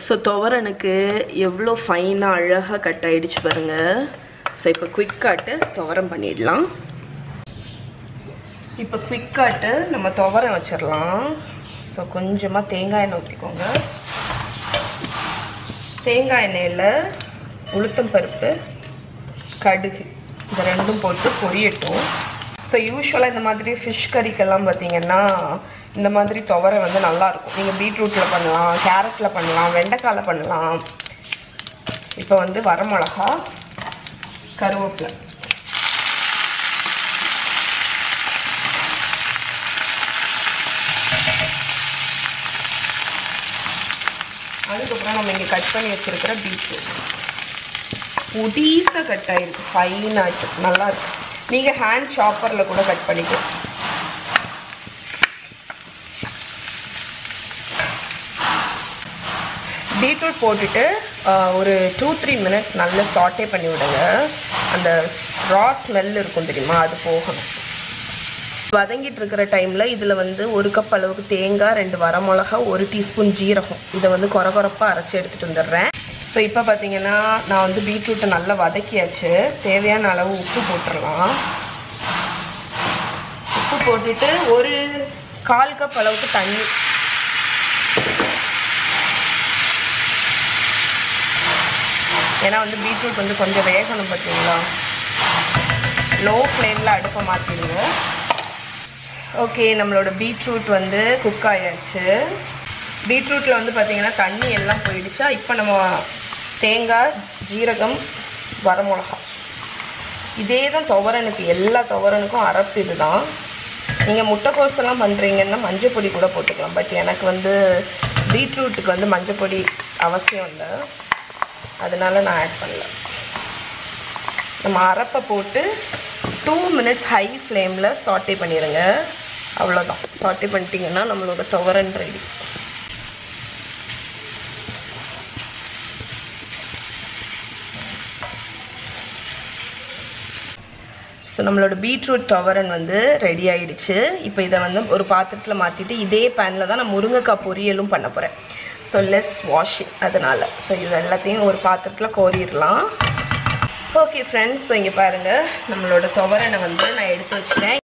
so துவரனுக்கு எவ்வளோ ஃபைனாக அழகாக கட் ஆயிடுச்சு பாருங்க ஸோ இப்போ குயிக் காட்டு துவரம் பண்ணிடலாம் இப்போ குயிக் காட்டு நம்ம துவரம் வச்சிடலாம் ஸோ கொஞ்சமாக தேங்காய் எண்ணெய் ஊற்றிக்கோங்க தேங்காய் எண்ணெயில் உளுத்தம் பருப்பு கடுகு இந்த ரெண்டும் போட்டு பொரியட்டும் ஸோ யூஸ்வலாக இந்த மாதிரி ஃபிஷ் கறிக்கெல்லாம் பார்த்தீங்கன்னா இந்த மாதிரி துவரை வந்து நல்லாயிருக்கும் நீங்கள் பீட்ரூட்டில் பண்ணலாம் கேரட்டில் பண்ணலாம் வெண்டைக்காயில் பண்ணலாம் இப்போ வந்து வரமிளகா கருவேப்பிலை அதுக்கப்புறம் நம்ம இங்கே கட் பண்ணி வச்சுருக்கிற பீட்ரூட் புதுசாக கட் ஆகிருக்கு ஃபைனாக நல்லா இருக்கு நீங்கள் ஹேண்ட் சாப்பரில் கூட கட் பண்ணிக்கலாம் பீட்ரூட் போட்டுட்டு ஆஹ், ஒரு டூ த்ரீ மினிட்ஸ் நல்லா சாட்டே பண்ணி விடுங்க அந்த ரா ஸ்மெல் இருக்கும் தெரியுமா அது போகணும் வதங்கிட்டு இருக்கிற டைமில் இதில் வந்து ஒரு கப் அளவுக்கு தேங்காய் ரெண்டு வரமிளகா ஒரு டீஸ்பூன் ஜீரகம் இதை வந்து கொர கொரப்பாக அரைச்சி எடுத்துகிட்டு வந்துடுறேன் ஸோ இப்போ பார்த்தீங்கன்னா நான் வந்து பீட்ரூட்டை நல்லா வதக்கியாச்சு தேவையான அளவு உப்பு போட்டுடலாம் உப்பு போட்டுட்டு ஒரு கால் கப் அளவுக்கு தண்ணி ஏன்னா வந்து பீட்ரூட் வந்து கொஞ்சம் வேகணும் பார்த்தீங்களா லோ ஃப்ளேமில் அடுப்பை மாற்றிடுங்க ஓகே நம்மளோட பீட்ரூட் வந்து குக் ஆயாச்சு பீட்ரூட்டில் வந்து பார்த்தீங்கன்னா தண்ணி எல்லாம் போயிடுச்சா இப்போ நம்ம தேங்காய் ஜீரகம் வரமிளகா இதே தான் துவரனுக்கு எல்லா துவரனுக்கும் அரப்பு இதுதான் நீங்கள் முட்டைக்கோஸ் எல்லாம் பண்ணுறீங்கன்னா மஞ்சள் பொடி கூட போட்டுக்கலாம் பட் எனக்கு வந்து பீட்ரூட்டுக்கு வந்து மஞ்சள் பொடி அவசியம் இல்லை அதனால நான் ஆட் பண்ணல நம்ம அரப்பை போட்டு டூ மினிட்ஸ் ஹை ஃப்ளேமில் சாட்டே பண்ணிடுங்க அவ்வளோதான் சாட்டே பண்ணிட்டீங்கன்னா நம்மளோட துவரன் ரெடி ஸோ நம்மளோட பீட்ரூட் துவரன் வந்து ரெடி ஆயிடுச்சு இப்போ இதை வந்து ஒரு பாத்திரத்தில் மாற்றிட்டு இதே பேனில் தான் நான் முருங்கைக்காய் பொரியலும் பண்ண போகிறேன் ஸோ லெஸ் வாஷிங் அதனால் ஸோ இது எல்லாத்தையும் ஒரு பாத்திரத்தில் கோரிடலாம் ஓகே ஃப்ரெண்ட்ஸ் ஸோ இங்கே பாருங்கள் நம்மளோட துவரனை வந்து நான் எடுத்து வச்சுட்டேன்